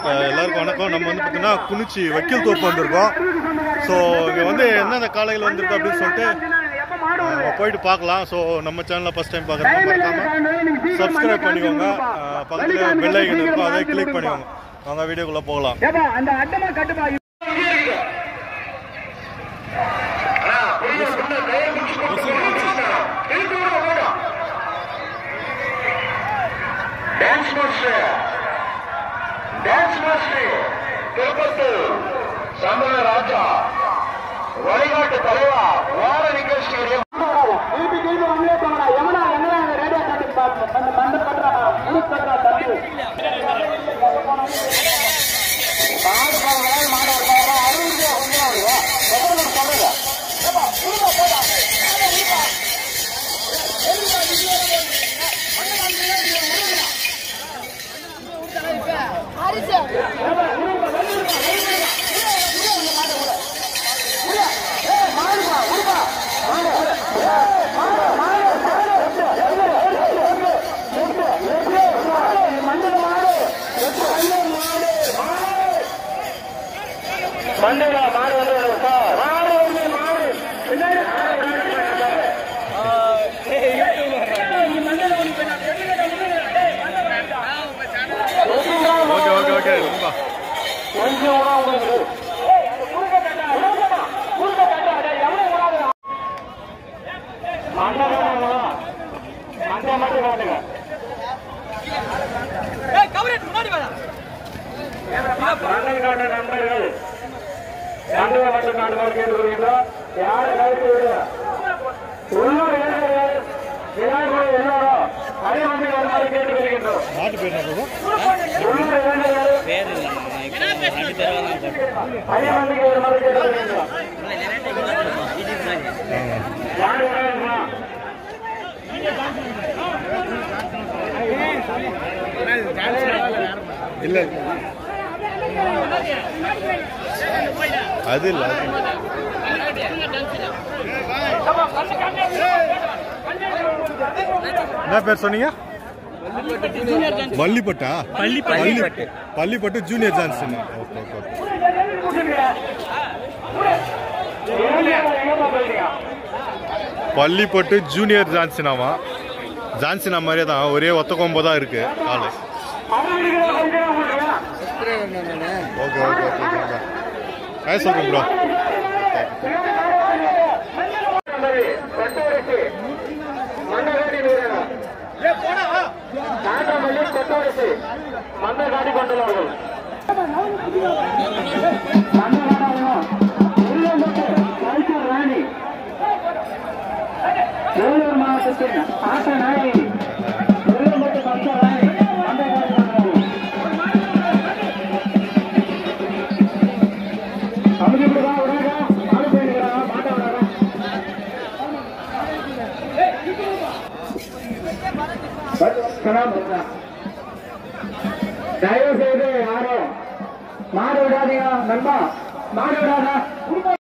அஹ் எல்லாருக்கும் வணக்கம் நம்ம வந்து பார்த்தீங்கன்னா குனிச்சி வக்கீல் தோப்பு வந்திருக்கோம் ஸோ இங்கே வந்து என்னென்ன காலையில் வந்திருக்கு அப்படின்னு சொல்லிட்டு அஹ், நம்ம போயிட்டு பார்க்கலாம் ஸோ நம்ம சேனலில் ஃபஸ்ட் டைம் பார்க்குறதுக்கு மறக்காம சப்ஸ்கிரைப் பண்ணிக்கோங்க அஹ், பக்கத்துல பெல் ஐக்கன் இருக்கும் அதை கிளிக் பண்ணிக்கோங்க வாங்க வீடியோக்குள்ளே போகலாம் ஏப்பா அந்த அட்டமா கட்டுப்பா dance master dance master Tirupattur Santhana Raja வழிகாட்டு தலைவா வார நிகழ்ச்சியில் திருப்பி திருப்பி வந்தே போங்கடா எவனா எங்கடா அந்த ரேடியோ கட்டுக்கு பாருங்க அந்த மண்ட பண்றா முழுக்க பண்றா தப்பு மாடு பாருங்க மாடு பாருங்க அறுபது ரூபா ஒன்று ரூபா எவ்வளவு சொல்லுங்க ஏப்பா கொடுங்க போடா மண்டல மாடு வந்து சார் மாடு வந்து மாடு பின்னாடி ஓகே ஓகே ஓகே ரொம்ப கொஞ்சம் கூட உங்களுக்கு மண்டை மட்டும் காட்டுங்க மண்டை காட்ட நண்பர்கள் மண்டை மட்டும் காட்டுமாறு கேட்டுக்கொள்கின்றோம் யாரு கருத்து விடுங்க உள்ளூர் இளைஞர்கள் இளைஞர்கள் எல்லாரும் அடிமண்டி வருமாறு கேட்டுக்கொள்கின்றோம் நாட்டு பேர் என்ன போதும் உள்ளூர் இளைஞர்கள் அடிமண்டிக்கு வருமாறு கேட்டுக்கொள்கின்றோம் யாரு வேணுமா இல்லை அது இல்லை அது இல்ல. என்ன பேர் சொன்னீங்க வள்ளிப்பட்டா Pallipattu Pallipattu junior Johnson okay okay Pallipattu junior ஜான்சனாவா ஜான்சனா மாதிரியே தான் ஒரே ஒத்த கொம்பு தான் இருக்கு காலு ஓகே ஓகே ஓகே ஓகே காய் சொல்றேன் ப்ரோ மன்னகாடி கொண்டுள்ளார்கள் ராணி வேலூர் மாவட்டத்தின் ஆட்ட நாயகி வெள்ளம்பட்டு பக்த ராணி மன்னகாடி கொண்டுள்ளார்கள் அப்படி இப்படிவா விடாதா மாடு போயிருக்கிறா மாட்ட விடாதா தயவு செய்து யாரும் மாடு விடாதீங்க நண்பா மாடு விடாதா குடும்பம்